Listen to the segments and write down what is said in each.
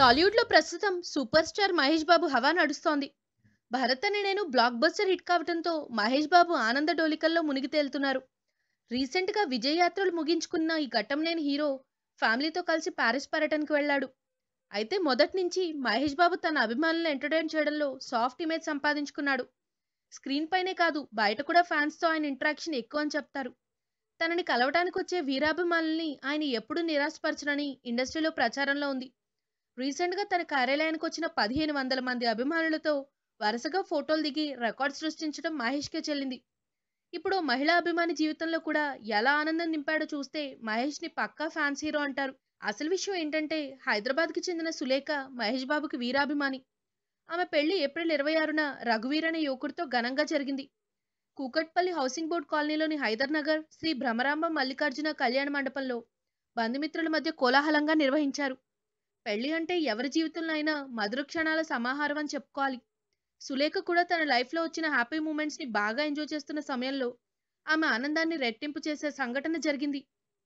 టాలీవుడ్లో ప్రస్తుతం super star Mahesh బాబు హవా నడుస్తోంది భరత్ అని నేను బ్లాక్ బస్టర్ హిట్ కావడంతో మహేష్ బాబు ఆనంద డోలికల్లో మునిగి తేలుతున్నారు రీసెంట్గా విజయ్ యాత్రలు ముగించుకున్న ఈ ఘట్టంనేని హీరో ఫ్యామిలీతో కలిసి ప్యారిస్ పర్యటనకు వెళ్ళాడు అయితే మొదటి నుంచి మహేష్ బాబు తన అభిమానులను ఎంటర్టైన్ చేయడంలో సాఫ్ట్ ఇమేజ్ సంపాదించుకున్నాడు స్క్రీన్ పైనే కాదు బయట కూడా ఫ్యాన్స్తో ఆయన ఇంటరాక్షన్ ఎక్కువ అని చెప్తారు తనని కలవడానికి వచ్చే వీరాభిమానుల్ని ఆయన ఎప్పుడూ నిరాశపరచనని ఇండస్ట్రీలో ప్రచారంలో ఉంది రీసెంట్గా తన కార్యాలయానికి వచ్చిన పదిహేను వందల మంది అభిమానులతో వరుసగా ఫోటోలు దిగి రికార్డ్ సృష్టించడం మహేష్కే చెల్లింది ఇప్పుడు మహిళా అభిమాని జీవితంలో కూడా ఎలా ఆనందం నింపాడో చూస్తే మహేష్ని పక్కా ఫ్యాన్స్ హీరో అంటారు అసలు విషయం ఏంటంటే హైదరాబాద్కి చెందిన సులేఖ మహేష్ బాబుకి వీరాభిమాని ఆమె పెళ్లి ఏప్రిల్ ఇరవై ఆరున రఘువీర్ అనే యువకుడితో ఘనంగా జరిగింది కూకట్పల్లి హౌసింగ్ బోర్డ్ కాలనీలోని హైదర్ నగర్ శ్రీ భ్రమరాంబ మల్లికార్జున కళ్యాణ మండపంలో బంధుమిత్రుల మధ్య కోలాహలంగా నిర్వహించారు పెళ్లి అంటే ఎవరి జీవితంలో అయినా మధుర క్షణాల సమాహారం అని చెప్పుకోవాలి సులేఖ కూడా తన లైఫ్లో వచ్చిన హ్యాపీ మూమెంట్స్ని బాగా ఎంజాయ్ చేస్తున్న సమయంలో ఆమె ఆనందాన్ని రెట్టింపు చేసే సంఘటన జరిగింది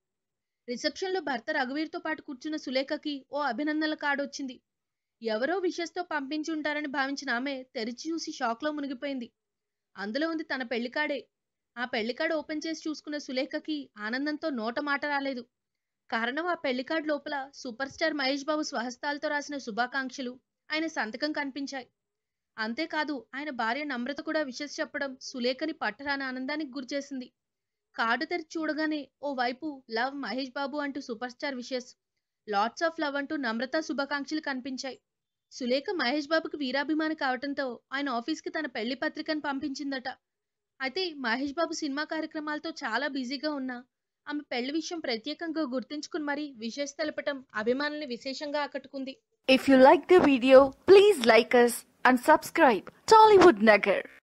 రిసెప్షన్లో భర్త రఘువీర్తో పాటు కూర్చున్న సులేఖకి ఓ అభినందనల కార్డు వచ్చింది ఎవరో విషస్తో పంపించి ఉంటారని భావించిన ఆమె తెరిచి చూసి షాక్లో మునిగిపోయింది అందులో ఉంది తన పెళ్లి కార్డే ఆ పెళ్లి కార్డు ఓపెన్ చేసి చూసుకున్న సులేఖకి ఆనందంతో నోట మాట రాలేదు కారణం ఆ పెళ్లి కార్డు లోపల సూపర్ స్టార్ మహేష్ బాబు స్వహస్తాలతో రాసిన శుభాకాంక్షలు ఆయన సంతకం కనిపించాయి అంతేకాదు ఆయన భార్య నమ్రత కూడా విషస్ చెప్పడం సులేఖని పట్టరాని ఆనందానికి గురిచేసింది కార్డు తెరిచి చూడగానే ఓ వైపు లవ్ మహేష్ బాబు అంటూ super star wishes lots of love అంటూ నమ్రత శుభాకాంక్షలు కనిపించాయి సులేఖ మహేష్ బాబుకి వీరాభిమాని కావడంతో ఆయన ఆఫీస్కి తన పెళ్లి పత్రికను పంపించిందట అయితే మహేష్ బాబు సినిమా కార్యక్రమాలతో చాలా బిజీగా ఉన్నా ఆమె పెళ్లి విషయం ప్రత్యేకంగా గుర్తుంచుకుని మరీ విశేష తెలపటం అభిమానుల్ని విశేషంగా ఆకట్టుకుంది If you like the video, please like us and subscribe. Tollywood Nagar.